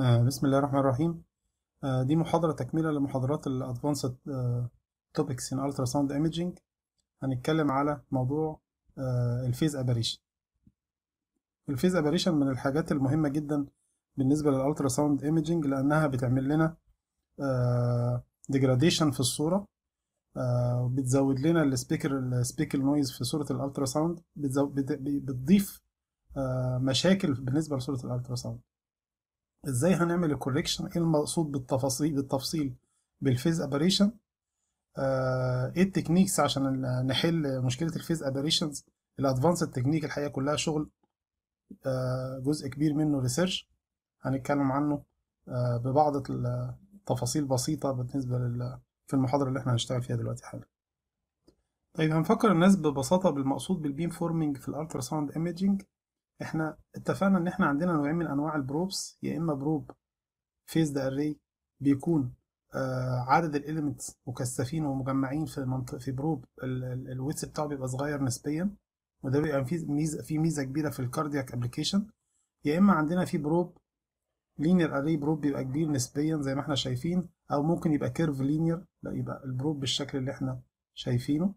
آه، بسم الله الرحمن الرحيم آه، دي محاضرة تكملة لمحاضرات ال Advanced آه، Topics in Ultrasound Imaging هنتكلم على موضوع آه، الفيز اباريشن الفيز اباريشن من الحاجات المهمة جدا بالنسبة للالتراساوند ايميجينج لأنها بتعمل لنا ديجراديشن في الصورة آه، بتزود لنا السبيكر السبيكل نويز في صورة الالتراساوند بتزو- بت- بتضيف آه، مشاكل بالنسبة لصورة الالتراساوند ازاي هنعمل الكوريكشن ايه المقصود بالتفاصيل بالتفصيل بالفيز اباريشن آه، ايه التكنيكس عشان نحل مشكله الفيز اباريشنز الادفانسد تكنيك الحقيقه كلها شغل آه، جزء كبير منه ريسيرش هنتكلم عنه آه، ببعض التفاصيل بسيطه بالنسبه لل في المحاضره اللي احنا هنشتغل فيها دلوقتي حالا طيب هنفكر الناس ببساطه بالمقصود بالبيم فورمينج في الالتراساوند ايميجينج احنا اتفقنا ان احنا عندنا نوعين من انواع البروبس يا اما بروب فيزد اري بيكون آه عدد الاليمنتس مكثفين ومجمعين في منطقه في بروب الويتس بتاعه بيبقى صغير نسبيا وده بيبقى فيه ميزه في ميزه كبيره في الكاردياك ابلكيشن يا اما عندنا في بروب لينير اري بروب بيبقى كبير نسبيا زي ما احنا شايفين او ممكن يبقى كيرف لينير لا يبقى البروب بالشكل اللي احنا شايفينه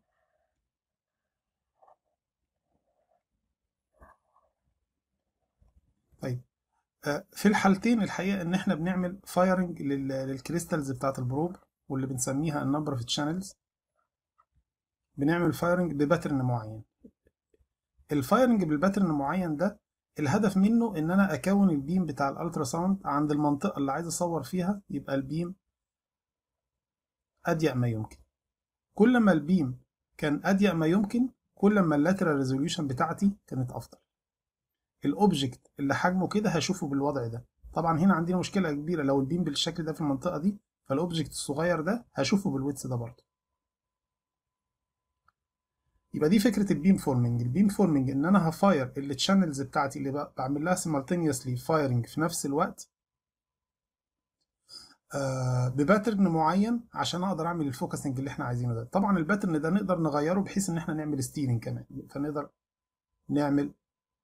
طيب آه، في الحالتين الحقيقه ان احنا بنعمل فايرنج للكريستالز بتاعت البروب واللي بنسميها النمبر اوف تشانلز بنعمل فايرنج بباترن معين الفايرنج بالباترن معين ده الهدف منه ان انا اكون البيم بتاع الالتراساوند عند المنطقه اللي عايز اصور فيها يبقى البيم اضيق ما يمكن كل ما البيم كان اضيق ما يمكن كل ما اللاترال ريزوليوشن بتاعتي كانت افضل الاوبجكت اللي حجمه كده هشوفه بالوضع ده طبعا هنا عندنا مشكله كبيره لو البيم بالشكل ده في المنطقه دي فالاوبجكت الصغير ده هشوفه بالويتس ده برضه يبقى دي فكره البيم فورمنج البيم فورمنج ان انا هفاير التشانلز بتاعتي اللي ب- بعمل لها سيمالتينيوسلي فايرنج في نفس الوقت آه بباترن معين عشان اقدر اعمل الفوكسنج اللي احنا عايزينه ده طبعا الباترن ده نقدر نغيره بحيث ان احنا نعمل ستيرنج كمان فنقدر نعمل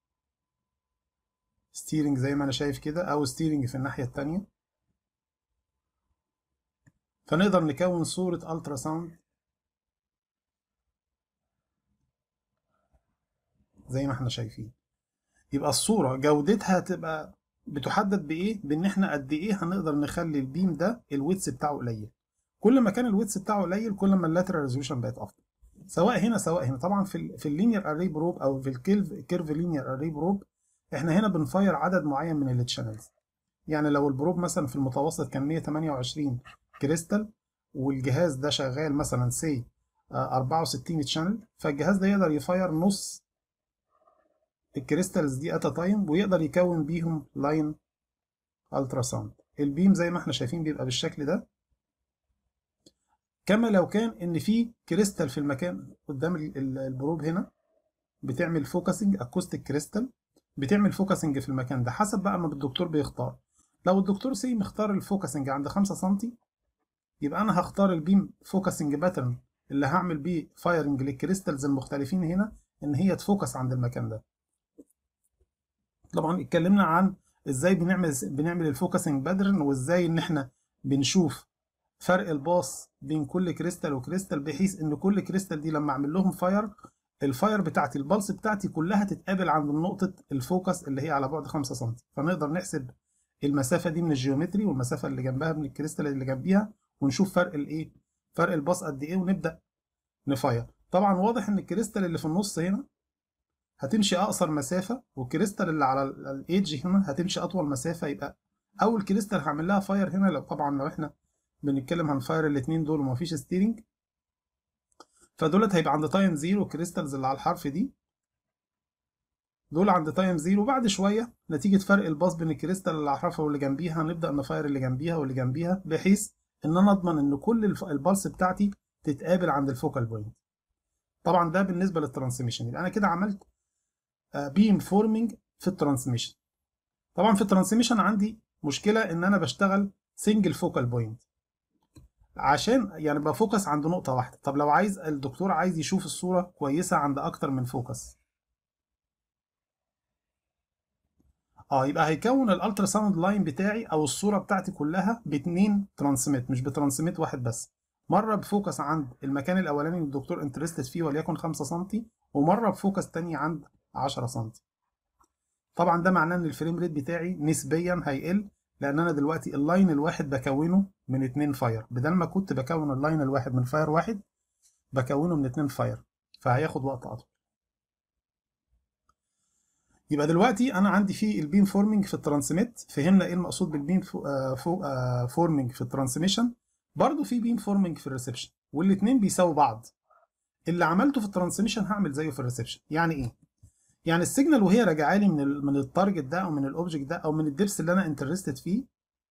ستيرنج زي ما انا شايف كده او ستيرنج في الناحيه التانية فنقدر نكون صوره الترا ساوند زي ما احنا شايفين يبقى الصورة جودتها هتبقى بتحدد بإيه؟ بإن احنا قد إيه هنقدر نخلي البيم ده الويتس بتاعه قليل. كل ما كان الويتس بتاعه قليل كل ما اللاترال ريزولوشن بقت أفضل. سواء هنا سواء هنا طبعا في ال في اللينير اري بروب أو في الكيرف كيرف لينير اري بروب احنا هنا بنفاير عدد معين من التشانلز. يعني لو البروب مثلا في المتوسط كان 128 كريستال والجهاز ده شغال مثلا سي 64 تشانل فالجهاز ده يقدر يفاير نص الكريستالز دي اتا تايم ويقدر يكون بيهم لاين الترا ساوند البيم زي ما احنا شايفين بيبقى بالشكل ده كما لو كان ان في كريستال في المكان قدام ال- ال- البروب هنا بتعمل فوكسنج اكوستيك كريستال بتعمل فوكسنج في المكان ده حسب بقى ما الدكتور بيختار لو الدكتور سي مختار الفوكسنج عند 5 سم يبقى انا هختار البيم فوكسنج باترن اللي هعمل بيه فايرنج للكريستالز المختلفين هنا ان هي تفوكس عند المكان ده طبعا اتكلمنا عن ازاي بنعمل بنعمل الفوكسنج باترن وازاي ان احنا بنشوف فرق الباص بين كل كريستال وكريستال بحيث ان كل كريستال دي لما اعمل لهم فاير الفاير بتاعتي البلس بتاعتي كلها تتقابل عند نقطة الفوكس اللي هي على بعد 5 سم فنقدر نحسب المسافة دي من الجيومتري والمسافة اللي جنبها من الكريستال اللي جنبيها ونشوف فرق الايه فرق الباص قد ايه ونبدأ نفاير طبعا واضح ان الكريستال اللي في النص هنا هتمشي اقصر مسافه والكريستال اللي على ال- الايدج هنا هتمشي اطول مسافه يبقى اول كريستال هعمل لها فاير هنا لو طبعا لو احنا بنتكلم هنفاير الاثنين دول ومفيش ستيرنج فدولت هيبقى عند تايم زيرو الكريستالز اللي على الحرف دي دول عند تايم زيرو بعد شويه نتيجه فرق الباص بين الكريستال اللي على الحرف واللي جنبيها هنبدا نفاير اللي جنبيها واللي جنبيها بحيث ان انا اضمن ان كل الف- البلس بتاعتي تتقابل عند الفوكال بوينت طبعا ده بالنسبه للترانسميشن يبقى انا كده عملت بيم فورمينج في الترانسميشن طبعا في الترانسميشن عندي مشكله ان انا بشتغل سنجل فوكال بوينت عشان يعني بفوكس عند نقطه واحده طب لو عايز الدكتور عايز يشوف الصوره كويسه عند اكتر من فوكس اه يبقى هيكون الالترا ساوند لاين بتاعي او الصوره بتاعتي كلها باتنين ترانسميت مش بترانسميت واحد بس مره بفوكس عند المكان الاولاني اللي الدكتور انترستد فيه وليكن 5 سم ومره بفوكس تاني عند 10 سم طبعا ده معناه ان الفريم ريت بتاعي نسبيا هيقل لان انا دلوقتي اللاين الواحد بكونه من اتنين فاير بدل ما كنت بكون اللاين الواحد من فاير واحد بكونه من اتنين فاير فهياخد وقت اطول يبقى دلوقتي انا عندي في البيم فورمينج في الترانسميت فهمنا ايه المقصود بالبيم فورمينج في الترانسميشن برضه في بيم فورمينج في الريسبشن والاثنين بيساووا بعض اللي عملته في الترانسميشن هعمل زيه في الريسبشن يعني ايه يعني السيجنال وهي راجعه لي من ال من التارجت ده او من الاوبجكت ده او من الدبس اللي انا انترستد فيه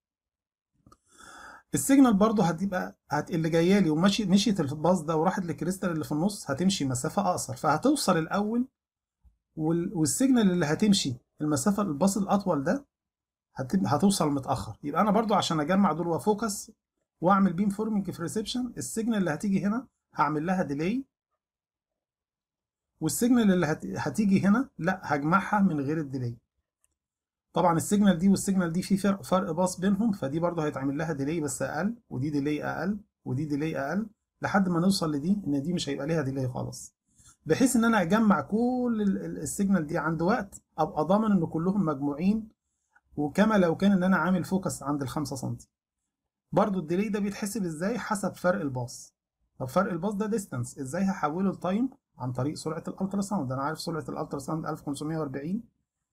السيجنال برضه هتبقى هت اللي جايه لي ومشي مشيت الباص ده وراحت للكريستال اللي في النص هتمشي مسافه اقصر فهتوصل الاول والسيجنال اللي هتمشي المسافه الباص الاطول ده هتوصل متاخر يبقى انا برضو عشان اجمع دول وافوكس واعمل بيم فورمينج في ريسبشن السيجنال اللي هتيجي هنا هعمل لها ديلي والسيجنال اللي هت... هتيجي هنا لا هجمعها من غير الديلي طبعا السيجنال دي والسيجنال دي في فرق فرق باص بينهم فدي برضو هيتعمل لها ديلي بس اقل ودي ديلي اقل ودي ديلي اقل لحد ما نوصل لدي ان دي مش هيبقى ليها ديلي خالص بحيث ان انا اجمع كل السيجنال دي عند وقت ابقى ضامن ان كلهم مجموعين وكما لو كان ان انا عامل فوكس عند ال 5 سم برضو الديلي ده بيتحسب ازاي حسب فرق الباص طب فرق الباص ده ديستانس ازاي هحوله لتايم عن طريق سرعه الالترا ساوند انا عارف سرعه الالترا ساوند 1540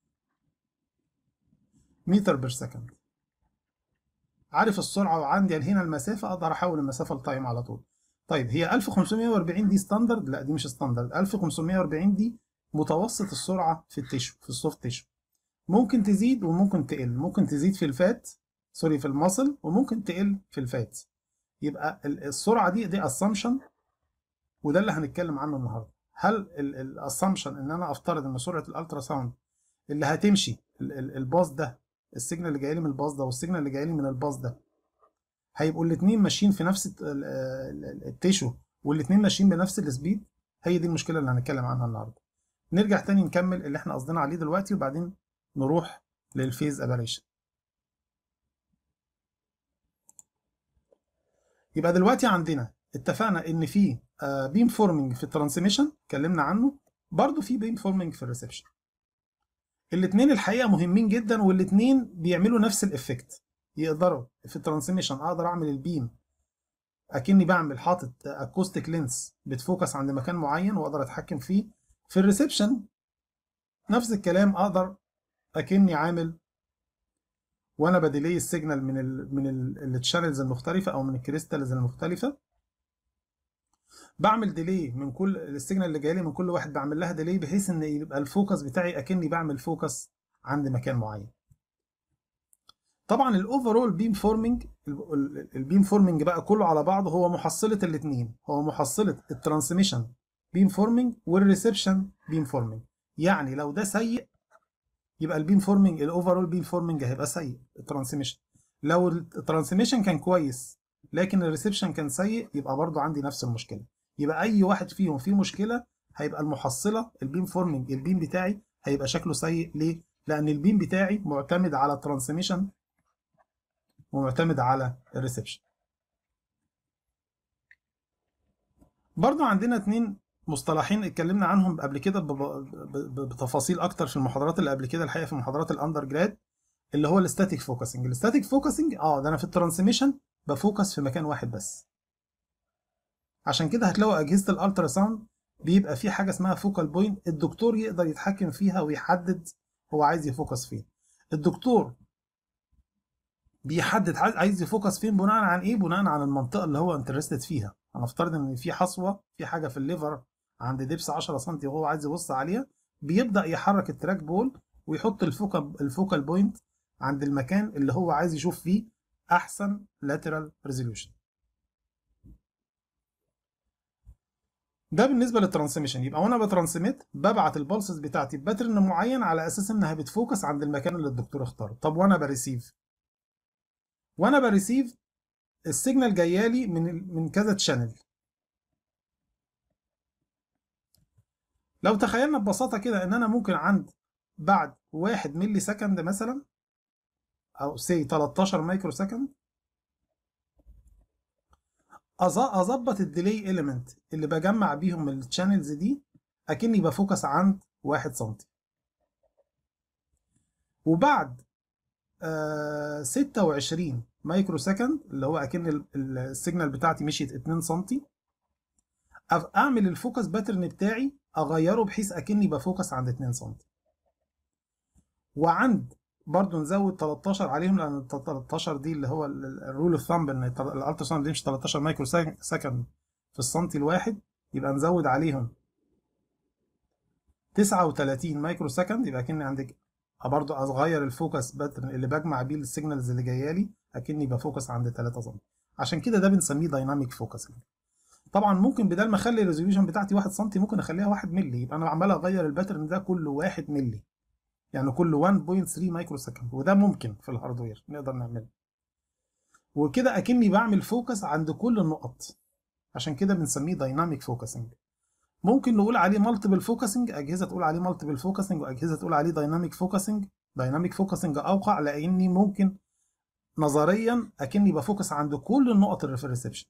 متر بير سكند عارف السرعه وعندي هنا المسافه اقدر احول المسافه لتايم على طول طيب هي 1540 دي ستاندرد لا دي مش ستاندرد 1540 دي متوسط السرعه في التيشو في السوفت تيشو ممكن تزيد وممكن تقل ممكن تزيد في الفات سوري في المصل وممكن تقل في الفات يبقى السرعه دي دي اسامبشن وده اللي هنتكلم عنه النهارده هل الاسامبشن ان انا افترض ان سرعه الالترا ساوند اللي هتمشي الباص ده السيجنال اللي جاي لي من الباص ده والسيجنال اللي جاي لي من الباص ده هيبقوا الاثنين ماشيين في نفس التيشو والاثنين ماشيين بنفس السبيد هي دي المشكله اللي هنتكلم عنها النهارده نرجع تاني نكمل اللي احنا قصدنا عليه دلوقتي وبعدين نروح للفيز اباريشن يبقى دلوقتي عندنا اتفقنا ان في بيم فورمينج في الترانسميشن اتكلمنا عنه برضو في بيم فورمينج في الريسبشن الاثنين الحقيقه مهمين جدا والاثنين بيعملوا نفس الافكت يقدروا في الترانسميشن اقدر اعمل البيم اكني بعمل حاطط اكوستيك لينس بتفوكس عند مكان معين واقدر اتحكم فيه في الريسبشن نفس الكلام اقدر اكني عامل وانا بديلي السيجنال من ال من التشانلز المختلفه او من الكريستالز المختلفه بعمل ديلي من كل السيجنال اللي جاي لي من كل واحد بعمل لها ديلي بحيث ان يبقى الفوكس بتاعي اكني بعمل فوكس عند مكان معين طبعا الاوفرول بيم فورمينج البيم فورمينج بقى كله على بعضه هو محصله الاثنين هو محصله الترانسميشن بيم فورمينج والريسبشن بيم فورمينج يعني لو ده سيء يبقى البيم فورمينج الاوفرول بيم فورمينج هيبقى سيء الترانسميشن لو الترانسميشن كان كويس لكن الريسبشن كان سيء يبقى برضو عندي نفس المشكله يبقى اي واحد فيهم فيه مشكله هيبقى المحصله البيم فورمينج البيم بتاعي هيبقى شكله سيء ليه لان البيم بتاعي معتمد على الترانسميشن ومعتمد على الريسبشن برضو عندنا اتنين مصطلحين اتكلمنا عنهم قبل كده بتفاصيل اكتر في المحاضرات اللي قبل كده الحقيقه في محاضرات الاندر جراد اللي هو الستاتيك فوكسنج الستاتيك فوكسنج اه ده انا في الترانسميشن بفوكس في مكان واحد بس عشان كده هتلاقوا اجهزه الالترا ساوند بيبقى في حاجه اسمها فوكال بوينت الدكتور يقدر يتحكم فيها ويحدد هو عايز يفوكس فين الدكتور بيحدد عايز يفوكس فين بناء عن ايه بناء عن المنطقه اللي هو انترستد فيها هنفترض ان في حصوه في حاجه في الليفر عند دبس 10 سم وهو عايز يبص عليها بيبدا يحرك التراك بول ويحط الفوكال الفوكال بوينت عند المكان اللي هو عايز يشوف فيه احسن lateral resolution ده بالنسبه للترانسميشن يبقى وانا بترانسميت ببعت البلسز بتاعتي بباترن معين على اساس انها بتفوكس عند المكان اللي الدكتور اختاره طب وانا بريسيف وانا بريسيف السيجنال جايالي من من كذا تشانل لو تخيلنا ببساطه كده ان انا ممكن عند بعد 1 ملي سكند مثلا او سي 13 مايكرو سكند اظبط الديلي اليمنت اللي بجمع بيهم الشانلز دي اكني بفوكس عند 1 سم وبعد آه 26 مايكرو سكند اللي هو اكن السيجنال بتاعتي مشيت 2 سم اعمل الفوكس باترن بتاعي اغيره بحيث اكني بفوكس عند 2 سم وعند برضو نزود 13 عليهم لان ال 13 دي اللي هو الرول اوف ثامب ان الالتراساوند بيمشي 13 مايكرو سكند في السنتي الواحد يبقى نزود عليهم 39 مايكرو سكند يبقى كأني عندك برضو اصغير الفوكس باترن اللي بجمع بيه السيجنالز اللي جايه لي اكني بفوكس عند 3 سم عشان كده ده بنسميه دايناميك فوكسنج طبعا ممكن بدل ما اخلي الريزوليوشن بتاعتي 1 سم ممكن اخليها 1 مللي يبقى انا عمال اغير الباترن ده كل 1 مللي يعني كل 1.3 مايكرو سكند وده ممكن في الهاردوير نقدر نعمله وكده اكني بعمل فوكس عند كل النقط عشان كده بنسميه دايناميك فوكسنج ممكن نقول عليه مالتيبل فوكسنج اجهزه تقول عليه مالتيبل فوكسنج واجهزه تقول عليه دايناميك فوكسنج دايناميك فوكسنج اوقع لاني ممكن نظريا اكني بفوكس عند كل النقط اللي في الريسبشن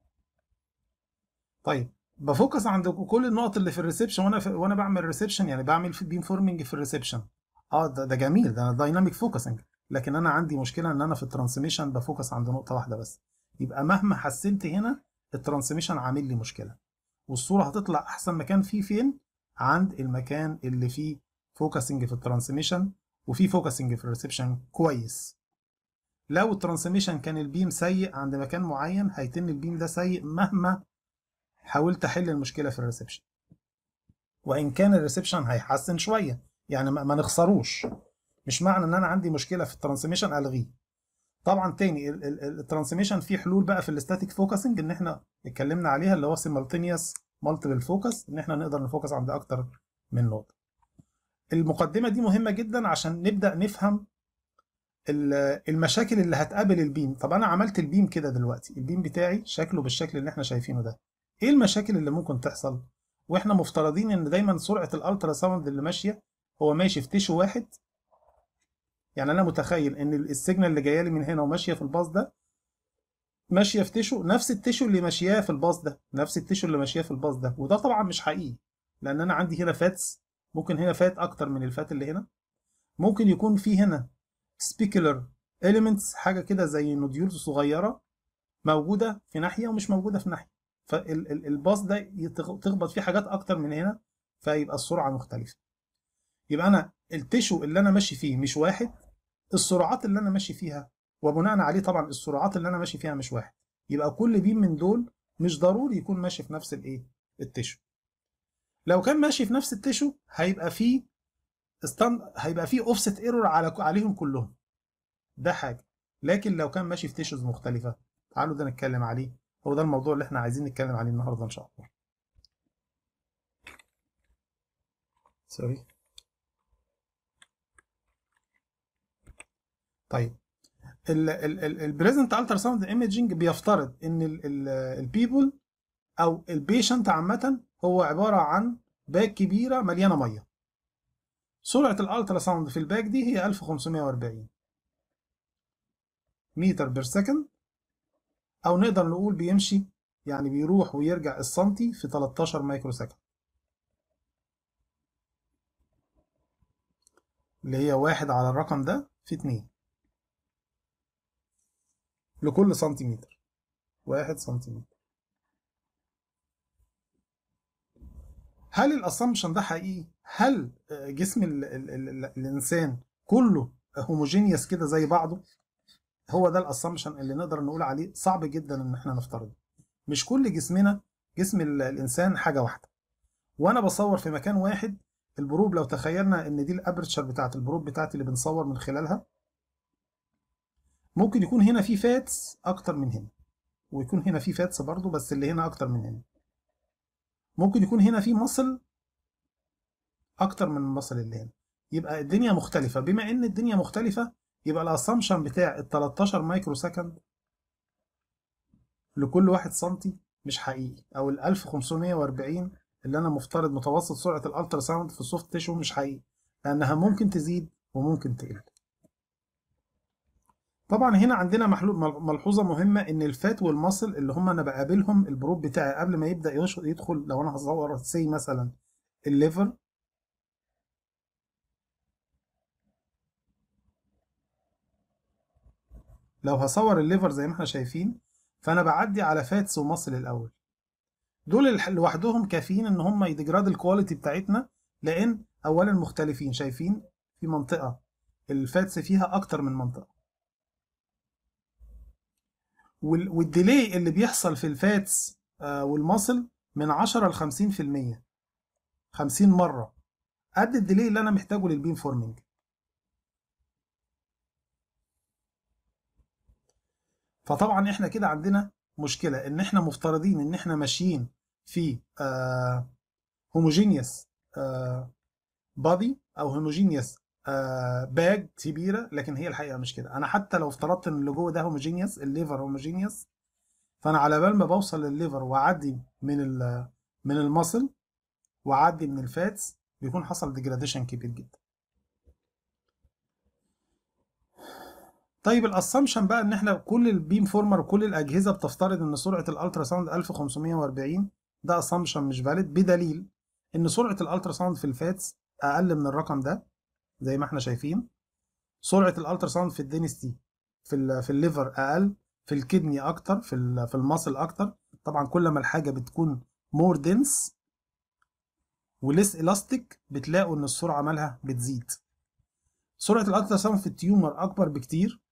طيب بفوكس عند كل النقط اللي في الريسبشن وانا في وانا بعمل ريسبشن يعني بعمل في بيم فورمنج في الريسبشن اه ده, ده جميل ده دايناميك فوكسنج لكن انا عندي مشكله ان انا في الترانسميشن بفوكس عند نقطه واحده بس يبقى مهما حسنت هنا الترانسميشن عامل لي مشكله والصوره هتطلع احسن مكان فيه فين عند المكان اللي فيه فوكسنج في الترانسميشن وفيه فوكسنج في الريسبشن كويس لو الترانسميشن كان البيم سيء عند مكان معين هيتم البيم ده سيء مهما حاولت احل المشكله في الريسبشن وان كان الريسبشن هيحسن شويه يعني ما نخسروش مش معنى ان انا عندي مشكله في الترانسميشن الغيه طبعا تاني الترانسميشن فيه حلول بقى في الاستاتيك فوكسنج ان احنا اتكلمنا عليها اللي هو سيمالتينيوس مالتيبل فوكس ان احنا نقدر نفوكس عند اكتر من نقطه المقدمه دي مهمه جدا عشان نبدا نفهم المشاكل اللي هتقابل البيم طب انا عملت البيم كده دلوقتي البيم بتاعي شكله بالشكل اللي احنا شايفينه ده ايه المشاكل اللي ممكن تحصل واحنا مفترضين ان دايما سرعه الالترا ساوند اللي ماشيه هو ماشي في تيشو واحد يعني انا متخيل ان السيجنال اللي جايه لي من هنا وماشيه في الباص ده ماشيه في تيشو نفس التيشو اللي ماشياه في الباص ده نفس التيشو اللي ماشياه في الباص ده وده طبعا مش حقيقي لان انا عندي هنا فاتس ممكن هنا فات اكتر من الفات اللي هنا ممكن يكون في هنا سبيكولر اليمنتس حاجه كده زي نوديولز صغيره موجوده في ناحيه ومش موجوده في ناحيه فالباص ده تخبط فيه حاجات اكتر من هنا فيبقى السرعه مختلفه يبقى انا التشو اللي انا ماشي فيه مش واحد السرعات اللي انا ماشي فيها وبناء عليه طبعا السرعات اللي انا ماشي فيها مش واحد يبقى كل بيم من دول مش ضروري يكون ماشي في نفس الايه التشو لو كان ماشي في نفس التشو هيبقى فيه استند هيبقى فيه اوفست ايرور على عليهم كلهم ده حاجه لكن لو كان ماشي في تيشوز مختلفه تعالوا ده نتكلم عليه هو ده الموضوع اللي احنا عايزين نتكلم عليه النهارده ان شاء الله سوري طيب البريزنت الترا ساوند ايميجنج بيفترض ان البيبل او البيشنت عامه هو عباره عن باك كبيره مليانه ميه سرعه الالترا ساوند في الباك دي هي 1540 متر بير سكند او نقدر نقول بيمشي يعني بيروح ويرجع السنتي في 13 مايكرو سكند اللي هي واحد على الرقم ده في اتنين لكل سنتيمتر واحد سنتيمتر هل الاسامبشن ده حقيقي؟ هل جسم ال ال ال الانسان كله هوموجينيوس كده زي بعضه؟ هو ده الاسامبشن اللي نقدر نقول عليه صعب جدا ان احنا نفترضه. مش كل جسمنا جسم الانسان حاجه واحده. وانا بصور في مكان واحد البروب لو تخيلنا ان دي الابرتشر بتاعت البروب بتاعتي اللي بنصور من خلالها ممكن يكون هنا في فاتس اكتر من هنا ويكون هنا في فاتس برضو بس اللي هنا اكتر من هنا ممكن يكون هنا في مصل اكتر من المصل اللي هنا يبقى الدنيا مختلفة بما ان الدنيا مختلفة يبقى الاسامبشن بتاع ال 13 مايكرو سكند لكل واحد سنتي مش حقيقي او ال 1540 اللي انا مفترض متوسط سرعة الالترا ساوند في السوفت تيشو مش حقيقي لانها ممكن تزيد وممكن تقل طبعا هنا عندنا ملحوظه مهمه ان الفات والمصل اللي هم انا بقابلهم البروب بتاعي قبل ما يبدا يدخل لو انا هصور سي مثلا الليفر لو هصور الليفر زي ما احنا شايفين فانا بعدي على فاتس ومصل الاول دول لوحدهم كافيين ان هم يدجراد الكواليتي بتاعتنا لان اولا مختلفين شايفين في منطقه الفاتس فيها اكتر من منطقه والديلي اللي بيحصل في الفاتس والمصل من 10 ل 50% 50 مره قد الديلي اللي انا محتاجه للبيم فورمينج فطبعا احنا كده عندنا مشكله ان احنا مفترضين ان احنا ماشيين في هوموجينيوس بادي او هوموجينيوس باج كبيره لكن هي الحقيقه مش كده انا حتى لو افترضت ان اللي جوه ده هوموجينيوس الليفر هوموجينيوس فانا على بال ما بوصل للليفر واعدي من من المصل واعدي من الفاتس بيكون حصل ديجراديشن كبير جدا طيب الاسامبشن بقى ان احنا كل البيم فورمر وكل الاجهزه بتفترض ان سرعه الالترا ساوند 1540 ده اسامبشن مش فاليد بدليل ان سرعه الالترا ساوند في الفاتس اقل من الرقم ده زي ما احنا شايفين سرعه الالترا ساوند في الدينستي في ال في الليفر اقل في الكدني اكتر في في الماسل اكتر طبعا كل ما الحاجه بتكون مور دنس وليس الاستيك بتلاقوا ان السرعه مالها بتزيد سرعه الالترا ساوند في التيومر اكبر بكتير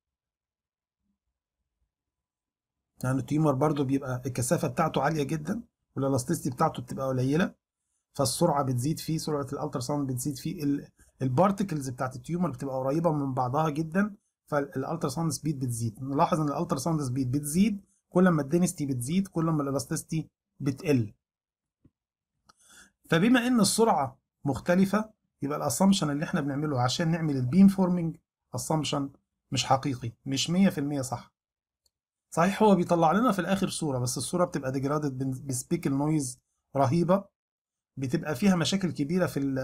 يعني التيومر برضو بيبقى الكثافه بتاعته عاليه جدا والالاستيستي بتاعته بتبقى قليله فالسرعه بتزيد فيه سرعه الالترا ساوند بتزيد فيه البارتكلز بتاعت التيومر بتبقى قريبه من بعضها جدا فالالترا ساوند سبيد بتزيد نلاحظ ان الالترا ساوند سبيد بتزيد كل ما الدينستي بتزيد كل ما الالاستيستي بتقل فبما ان السرعه مختلفه يبقى الاسامبشن اللي احنا بنعمله عشان نعمل البيم فورمينج اسامبشن مش حقيقي مش 100% صح صحيح هو بيطلع لنا في الاخر صوره بس الصوره بتبقى ديجرادد بسبيكل نويز رهيبه بتبقى فيها مشاكل كبيره في ال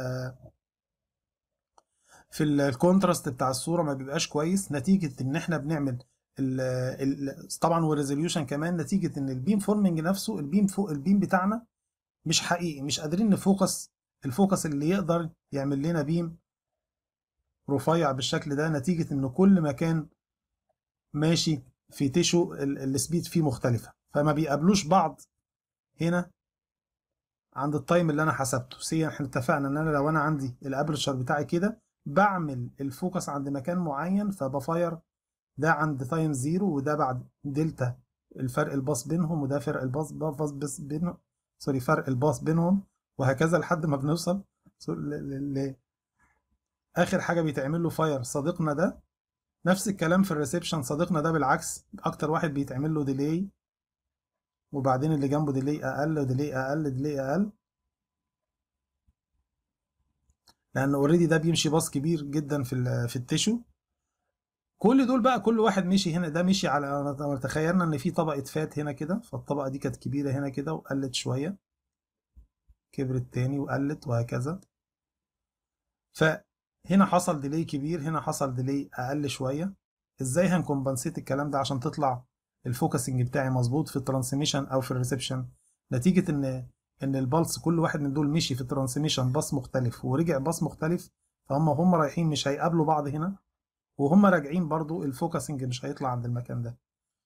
في الكونتراست بتاع الصوره ما بيبقاش كويس نتيجه ان احنا بنعمل ال ال طبعا والريزوليوشن كمان نتيجه ان البيم فورمنج نفسه البيم فوق البيم بتاعنا مش حقيقي مش قادرين نفوكس الفوكس اللي يقدر يعمل لنا بيم رفيع بالشكل ده نتيجه ان كل مكان ماشي في تيشو السبيد فيه مختلفه فما بيقابلوش بعض هنا عند التايم اللي انا حسبته سي احنا اتفقنا ان انا لو انا عندي الابرشر بتاعي كده بعمل الفوكس عند مكان معين فبفاير ده عند تايم زيرو وده بعد دلتا الفرق الباص بينهم وده فرق الباص باص بس بينهم سوري فرق الباص بينهم وهكذا لحد ما بنوصل ل... ل... اخر حاجه بيتعمل له فاير صديقنا ده نفس الكلام في الريسبشن صديقنا ده بالعكس اكتر واحد بيتعمل له ديلي وبعدين اللي جنبه ديلي اقل وديلي اقل ديلي اقل لان اوريدي ده بيمشي باص كبير جدا في في التيشو كل دول بقى كل واحد مشي هنا ده مشي على تخيلنا ان في طبقه فات هنا كده فالطبقه دي كانت كبيره هنا كده وقلت شويه كبرت تاني وقلت وهكذا فهنا حصل ديلي كبير هنا حصل ديلي اقل شويه ازاي هنكمبنسيت الكلام ده عشان تطلع الفوكسنج بتاعي مظبوط في الترانسميشن او في الريسبشن نتيجه ان ان البلس كل واحد من دول مشي في الترانسميشن باص مختلف ورجع باص مختلف فهم هم رايحين مش هيقابلوا بعض هنا وهم راجعين برضو الفوكسنج مش هيطلع عند المكان ده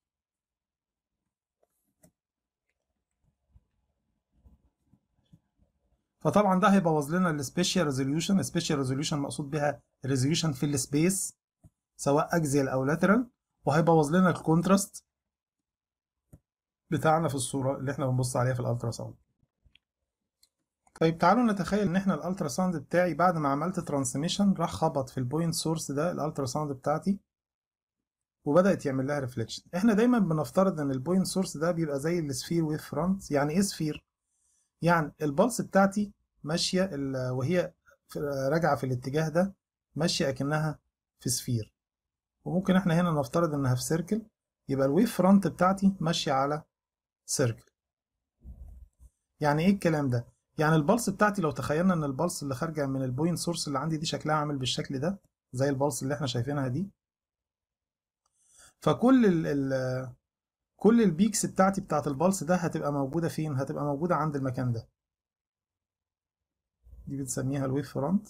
فطبعا ده هيبوظ لنا السبيشال ريزوليوشن السبيشال ريزوليوشن مقصود بها ريزوليوشن في السبيس سواء اكزيال او لاترال وهيبوظ لنا الكونتراست بتاعنا في الصوره اللي احنا بنبص عليها في الالترا ساوند طيب تعالوا نتخيل ان احنا الالترا ساوند بتاعي بعد ما عملت ترانسميشن راح خبط في البوينت سورس ده الالترا ساوند بتاعتي وبدات يعمل لها ريفليكشن احنا دايما بنفترض ان البوينت سورس ده بيبقى زي السفير ويف فرونت يعني ايه سفير يعني البلس بتاعتي ماشيه وهي راجعه في الاتجاه ده ماشيه اكنها في سفير وممكن احنا هنا نفترض انها في سيركل يبقى الويف فرونت بتاعتي ماشيه على سيركل يعني ايه الكلام ده يعني البلس بتاعتي لو تخيلنا ان البلس اللي خارجه من البوينت سورس اللي عندي دي شكلها عامل بالشكل ده زي البلس اللي احنا شايفينها دي فكل ال ال كل البيكس بتاعتي بتاعت البلس ده هتبقى موجوده فين هتبقى موجوده عند المكان ده دي بتسميها الويف فرونت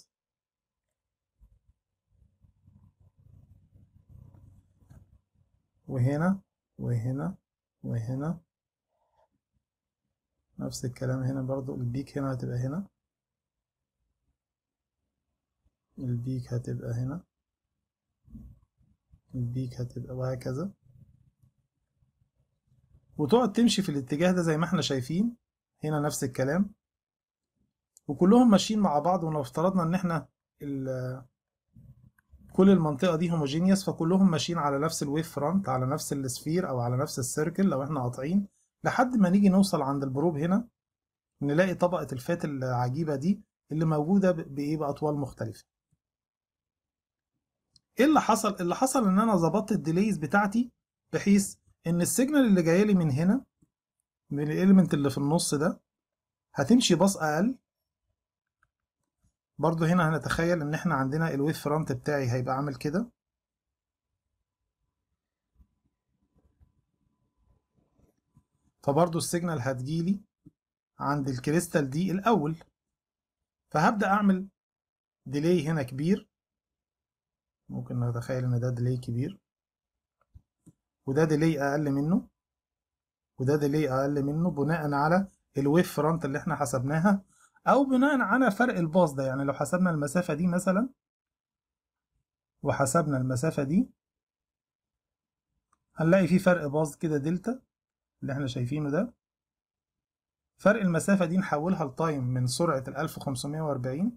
وهنا وهنا وهنا نفس الكلام هنا برضو البيك هنا هتبقى هنا البيك هتبقى هنا البيك هتبقى وهكذا وتقعد تمشي في الاتجاه ده زي ما احنا شايفين هنا نفس الكلام وكلهم ماشيين مع بعض ولو افترضنا ان احنا كل المنطقة دي هوموجينيوس فكلهم ماشيين على نفس الويف فرونت على نفس السفير او على نفس السيركل لو احنا قاطعين لحد ما نيجي نوصل عند البروب هنا نلاقي طبقة الفات العجيبة دي اللي موجودة بإيه بأطوال مختلفة ايه اللي حصل اللي حصل ان انا ظبطت الديليز بتاعتي بحيث ان السيجنال اللي جايه لي من هنا من الاليمنت اللي في النص ده هتمشي باص اقل برضو هنا هنتخيل ان احنا عندنا الويف فرونت بتاعي هيبقى عامل كده فبرضو السيجنال هتجيلي عند الكريستال دي الاول فهبدأ اعمل ديلي هنا كبير ممكن نتخيل ان ده ديلي كبير وده ديلي اقل منه وده ديلي اقل منه بناء على الويف فرونت اللي احنا حسبناها او بناء على فرق الباص ده يعني لو حسبنا المسافة دي مثلا وحسبنا المسافة دي هنلاقي في فرق باص كده دلتا اللي احنا شايفينه ده فرق المسافة دي نحولها لتايم من سرعة ال 1540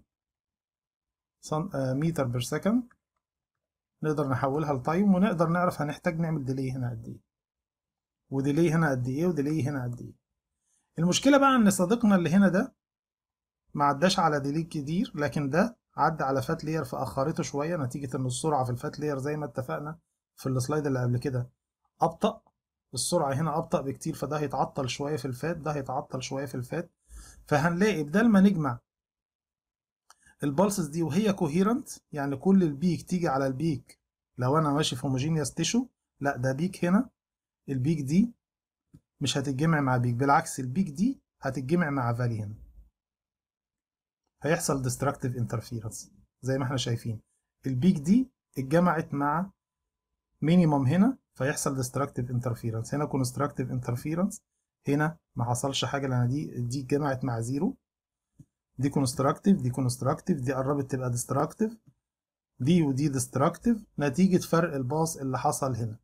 متر بير سكند نقدر نحولها لتايم ونقدر نعرف هنحتاج نعمل ديلي هنا قد ايه وديلي هنا قد ايه وديلي هنا قد ايه المشكلة بقى ان صديقنا اللي هنا ده ما عداش على ديلي كتير لكن ده عدى على فات لير فأخرته شوية نتيجة ان السرعة في الفات لير زي ما اتفقنا في السلايد اللي قبل كده أبطأ السرعة هنا أبطأ بكتير فده هيتعطل شوية في الفات ده هيتعطل شوية في الفات فهنلاقي بدل ما نجمع البلسز دي وهي كوهيرنت يعني كل البيك تيجي على البيك لو انا ماشي في هوموجينيوس تيشو لا ده بيك هنا البيك دي مش هتتجمع مع بيك بالعكس البيك دي هتتجمع مع فالي هنا هيحصل ديستراكتيف انترفيرنس زي ما احنا شايفين البيك دي اتجمعت مع مينيمم هنا فيحصل ديستراكتيف انترفيرنس هنا كونستراكتيف انترفيرنس هنا ما حصلش حاجه لان دي دي اتجمعت مع زيرو دي كونستراكتيف دي كونستراكتيف دي قربت تبقى ديستراكتيف دي ودي ديستراكتيف نتيجة فرق الباص اللي حصل هنا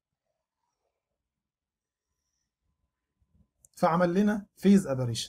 فعمل لنا فيز اباريشن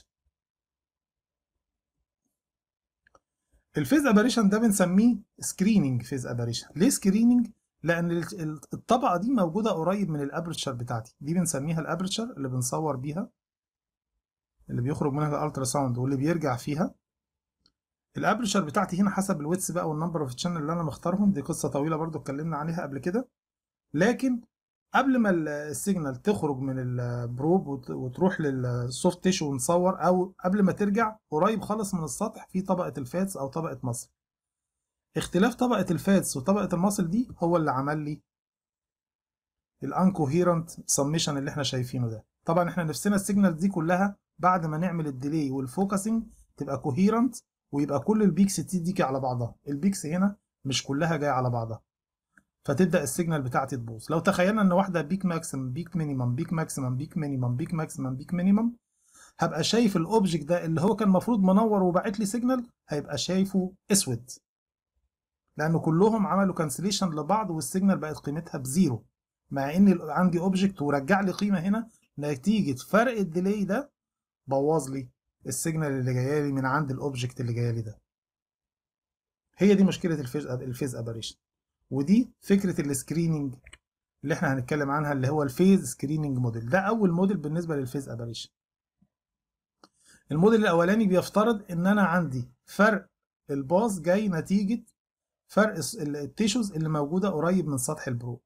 الفيز اباريشن ده بنسميه سكريننج فيز اباريشن ليه سكريننج لان الطبقه دي موجوده قريب من الابرتشر بتاعتي دي بنسميها الابرتشر اللي بنصور بيها اللي بيخرج منها الالترا ساوند واللي بيرجع فيها الابرشر بتاعتي هنا حسب الويتس بقى والنمبر اوف تشانل اللي انا مختارهم دي قصه طويله برضو اتكلمنا عليها قبل كده لكن قبل ما السيجنال تخرج من البروب وتروح للسوفت تيشو ونصور او قبل ما ترجع قريب خالص من السطح في طبقه الفاتس او طبقه مصل اختلاف طبقه الفاتس وطبقه المصل دي هو اللي عمل لي الانكوهيرنت سميشن اللي احنا شايفينه ده طبعا احنا نفسنا السيجنال دي كلها بعد ما نعمل الديلي والفوكسنج تبقى كوهيرنت ويبقى كل البيكس تيجي على بعضها البيكس هنا مش كلها جايه على بعضها فتبدا السيجنال بتاعتي تبوظ لو تخيلنا ان واحده بيك ماكسيمم بيك مينيمم بيك ماكسيمم بيك مينيمم بيك ماكسيمم بيك مينيمم هبقى شايف الاوبجكت ده اللي هو كان المفروض منور وباعت لي سيجنال هيبقى شايفه اسود لان كلهم عملوا كانسليشن لبعض والسيجنال بقت قيمتها بزيرو مع ان عندي اوبجكت ورجع لي قيمه هنا نتيجه فرق الديلي ده بوظ لي السيجنال اللي جايه لي من عند الاوبجكت اللي جايه لي ده هي دي مشكله الفيز الفيز اباريشن ودي فكره السكريننج اللي احنا هنتكلم عنها اللي هو الفيز سكريننج موديل ده اول موديل بالنسبه للفيز اباريشن الموديل الاولاني بيفترض ان انا عندي فرق الباص جاي نتيجه فرق التيشوز اللي موجوده قريب من سطح البروب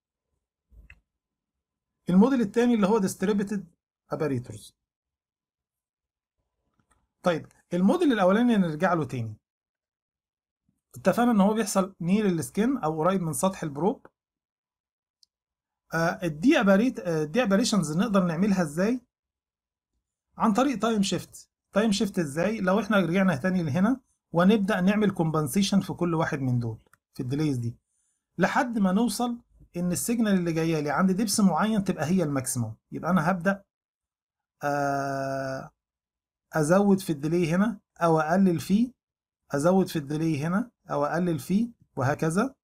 الموديل الثاني اللي هو distributed apparatus طيب الموديل الاولاني نرجع له تاني اتفقنا ان هو بيحصل نير السكين او قريب من سطح البروب آه الدي اباريت آه الدي اباريشنز نقدر نعملها ازاي عن طريق تايم شيفت تايم شيفت ازاي لو احنا رجعنا تاني لهنا ونبدا نعمل كومبنسيشن في كل واحد من دول في الديليز دي لحد ما نوصل ان السيجنال اللي جايه لي عند دبس معين تبقى هي الماكسيموم يبقى انا هبدا آه ازود في الديلي هنا او اقلل فيه ازود في الديلي هنا او اقلل فيه وهكذا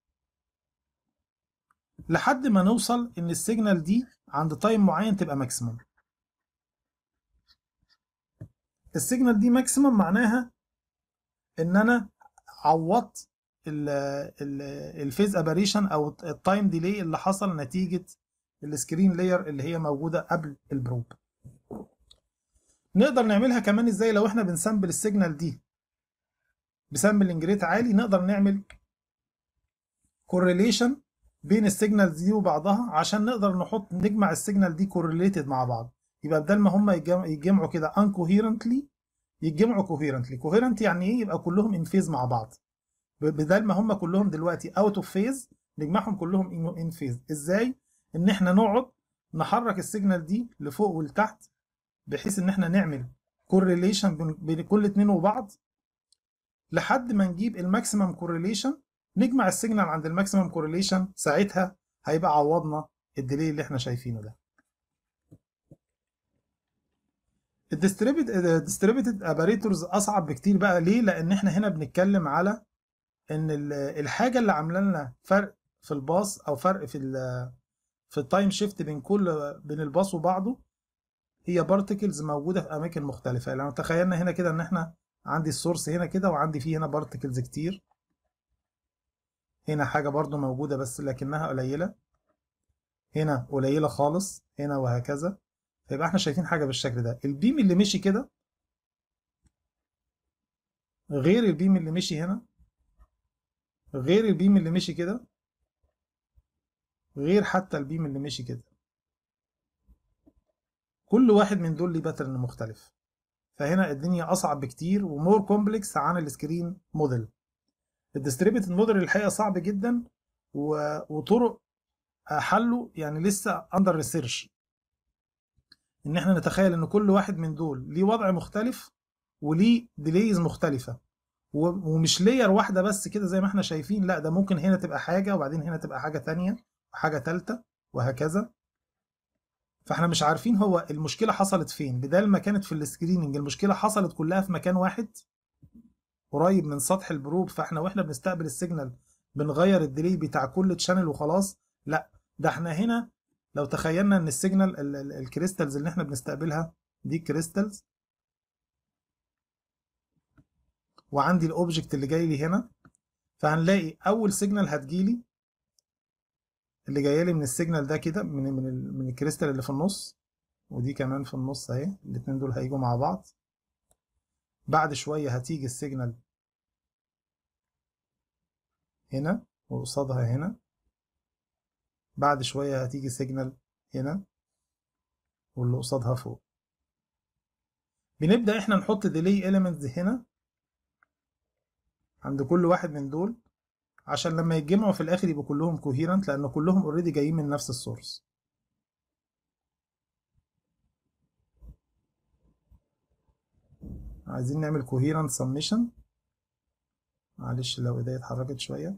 لحد ما نوصل ان السيجنال دي عند تايم معين تبقى ماكسيموم السيجنال دي ماكسيموم معناها ان انا عوضت الفيز اباريشن او التايم ديلي اللي حصل نتيجه السكرين لاير اللي هي موجوده قبل البروب نقدر نعملها كمان ازاي لو احنا بنسامبل السيجنال دي بسامبلنج ريت عالي نقدر نعمل كورليشن بين السيجنالز دي وبعضها عشان نقدر نحط نجمع السيجنال دي كورليتد مع بعض يبقى بدل ما هم يتجمعوا كده انكوهيرنتلي يتجمعوا كوهيرنتلي كوهيرنت يعني ايه يبقى كلهم ان فيز مع بعض بدل ما هم كلهم دلوقتي اوت اوف فيز نجمعهم كلهم ان فيز ازاي ان احنا نقعد نحرك السيجنال دي لفوق ولتحت بحيث ان احنا نعمل كورليشن بين كل اتنين وبعض لحد ما نجيب الماكسيمم كورليشن نجمع السيجنال عند الماكسيمم كورليشن ساعتها هيبقى عوضنا الديلي اللي احنا شايفينه ده الديستريبيوتد اباريتورز اصعب بكتير بقى ليه لان احنا هنا بنتكلم على ان الحاجه اللي عامله لنا فرق في الباص او فرق في ال في التايم شيفت بين كل بين الباص وبعضه هي بارتكلز موجوده في اماكن مختلفه لو تخيلنا هنا كده ان احنا عندي السورس هنا كده وعندي فيه هنا بارتكلز كتير هنا حاجه برضو موجوده بس لكنها قليله هنا قليله خالص هنا وهكذا فيبقى احنا شايفين حاجه بالشكل ده البيم اللي مشي كده غير البيم اللي مشي هنا غير البيم اللي مشي كده غير حتى البيم اللي مشي كده كل واحد من دول ليه باترن مختلف فهنا الدنيا اصعب بكتير ومور كومبلكس عن السكرين موديل الديستريبيوتد موديل الحقيقه صعب جدا و... وطرق حله يعني لسه اندر ريسيرش ان احنا نتخيل ان كل واحد من دول ليه وضع مختلف وليه ديليز مختلفه ومش لاير واحده بس كده زي ما احنا شايفين لا ده ممكن هنا تبقى حاجه وبعدين هنا تبقى حاجه تانية وحاجه ثالثه وهكذا فاحنا مش عارفين هو المشكله حصلت فين بدل ما كانت في السكريننج المشكله حصلت كلها في مكان واحد قريب من سطح البروب فاحنا واحنا بنستقبل السيجنال بنغير الديلي بتاع كل تشانل وخلاص لا ده احنا هنا لو تخيلنا ان السيجنال الكريستالز اللي احنا بنستقبلها دي كريستالز وعندي الاوبجكت اللي جاي لي هنا فهنلاقي اول سيجنال هتجيلي اللي جايه لي من السيجنال ده كده من من من الكريستال اللي في النص ودي كمان في النص اهي الاتنين دول هيجوا مع بعض بعد شويه هتيجي السيجنال هنا وقصادها هنا بعد شويه هتيجي سيجنال هنا واللي قصادها فوق بنبدا احنا نحط ديلي اليمنتس هنا عند كل واحد من دول عشان لما يتجمعوا في الاخر يبقوا كلهم كوهيرنت لان كلهم اوريدي جايين من نفس السورس عايزين نعمل كوهيرنت سميشن معلش لو ايديا اتحركت شويه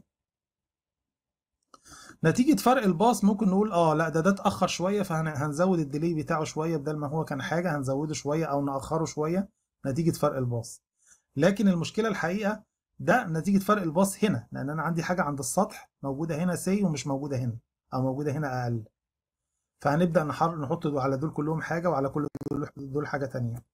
نتيجة فرق الباص ممكن نقول اه لا ده ده اتأخر شوية فهنزود الديلي بتاعه شوية بدل ما هو كان حاجة هنزوده شوية أو نأخره شوية نتيجة فرق الباص لكن المشكلة الحقيقة ده نتيجة فرق الباص هنا لأن أنا عندي حاجة عند السطح موجودة هنا سي ومش موجودة هنا أو موجودة هنا أقل فهنبدأ نحر نحط على دول كلهم حاجة وعلى كل دول, دول حاجة تانية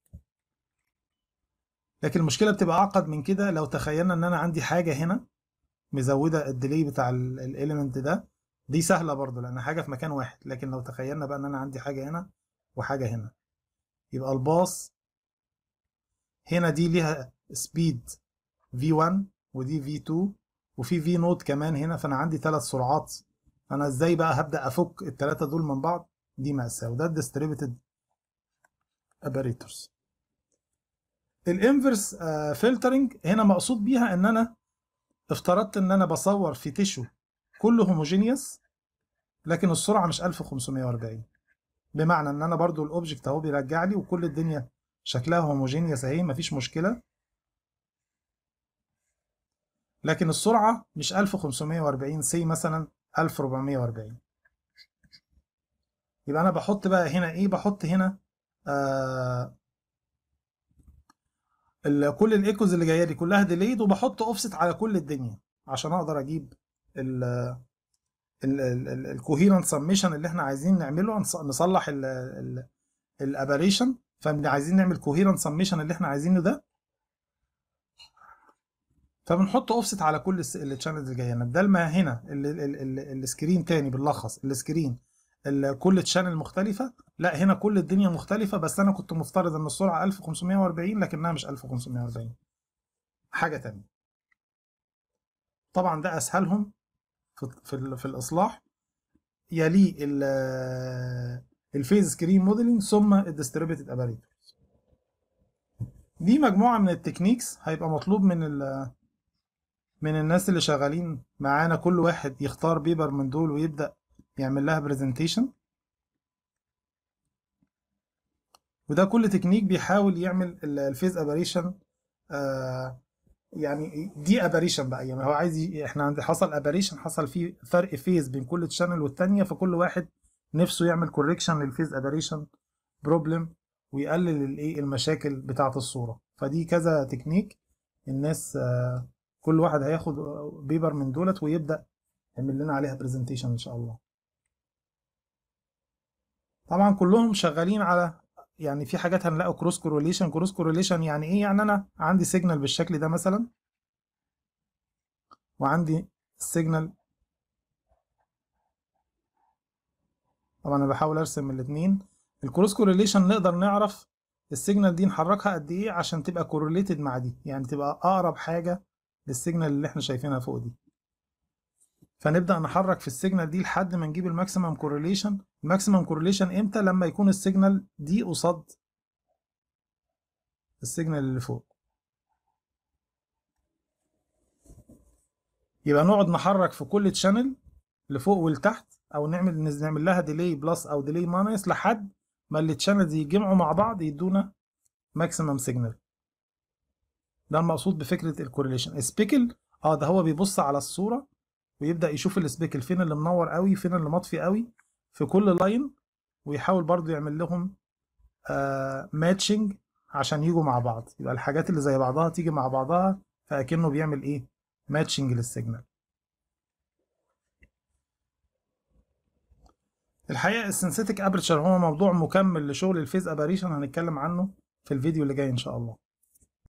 لكن المشكلة بتبقى أعقد من كده لو تخيلنا إن أنا عندي حاجة هنا مزودة الديلي بتاع الإيليمنت ده دي سهلة برضو لأن حاجة في مكان واحد لكن لو تخيلنا بقى إن أنا عندي حاجة هنا وحاجة هنا يبقى الباص هنا دي ليها سبيد V1 ودي V2 وفي V نوت كمان هنا فأنا عندي ثلاث سرعات أنا إزاي بقى هبدأ أفك الثلاثة دول من بعض دي مأساة وده الديستريبيوتد اباريتورز الانفرس فلترنج هنا مقصود بيها ان انا افترضت ان انا بصور في تيشو كله هوموجينيوس لكن السرعه مش 1540 بمعنى ان انا برضو الاوبجكت اهو بيرجع لي وكل الدنيا شكلها هوموجينيوس اهي مفيش مشكله لكن السرعه مش 1540 سي مثلا 1440 يبقى انا بحط بقى هنا ايه بحط هنا آه كل الايكوز اللي جايه لي كلها ديليد وبحط اوفست على كل الدنيا عشان اقدر اجيب ال الكوهيرنت سميشن اللي احنا عايزين نعمله نصلح الاباريشن فعايزين نعمل كوهيرنت سميشن اللي احنا عايزينه ده فبنحط اوفست على كل الشانلز اللي جايه لنا بدل ما هنا السكرين تاني بنلخص السكرين كل تشانل مختلفه لا هنا كل الدنيا مختلفه بس انا كنت مفترض ان السرعه 1540 لكنها مش 1540 حاجه تانية طبعا ده اسهلهم في في, في الاصلاح يليه الفيز سكرين موديلنج ثم الديستريبيوتد اباريتورز دي مجموعه من التكنيكس هيبقى مطلوب من من الناس اللي شغالين معانا كل واحد يختار بيبر من دول ويبدا يعمل لها برزنتيشن وده كل تكنيك بيحاول يعمل الفيز اباريشن آه يعني دي اباريشن بقى يعني هو عايز ي... احنا عند حصل اباريشن حصل فيه فرق فيز بين كل تشانل والتانية فكل واحد نفسه يعمل كوريكشن للفيز اباريشن بروبلم ويقلل الايه المشاكل بتاعه الصوره فدي كذا تكنيك الناس آه كل واحد هياخد بيبر من دولت ويبدا يعمل لنا عليها برزنتيشن ان شاء الله طبعا كلهم شغالين على يعني في حاجات هنلاقوا كروس كوروليشن كروس كوروليشن يعني ايه يعني انا عندي سيجنال بالشكل ده مثلا وعندي السيجنال طبعا انا بحاول ارسم الاثنين الكروس كوروليشن نقدر نعرف السيجنال دي نحركها قد ايه عشان تبقى كوروليتد مع دي يعني تبقى اقرب حاجه للسيجنال اللي احنا شايفينها فوق دي فنبدا نحرك في السيجنال دي لحد ما نجيب الماكسيمم كورليشن الماكسيمم كورليشن امتى لما يكون السيجنال دي قصاد السيجنال اللي فوق يبقى نقعد نحرك في كل تشانل لفوق ولتحت او نعمل نعمل لها ديلي بلس او ديلي ماينس لحد ما التشانلز يتجمعوا مع بعض يدونا ماكسيمم سيجنال ده المقصود بفكره الكورليشن سبيكل اه ده هو بيبص على الصوره ويبدا يشوف السبيكل فين اللي منور قوي فين اللي مطفي قوي في كل لاين ويحاول برضو يعمل لهم آه ماتشنج عشان يجوا مع بعض يبقى الحاجات اللي زي بعضها تيجي مع بعضها فاكنه بيعمل ايه ماتشنج للسيجنال الحقيقه السنسيتك ابرتشر هو موضوع مكمل لشغل الفيز اباريشن هنتكلم عنه في الفيديو اللي جاي ان شاء الله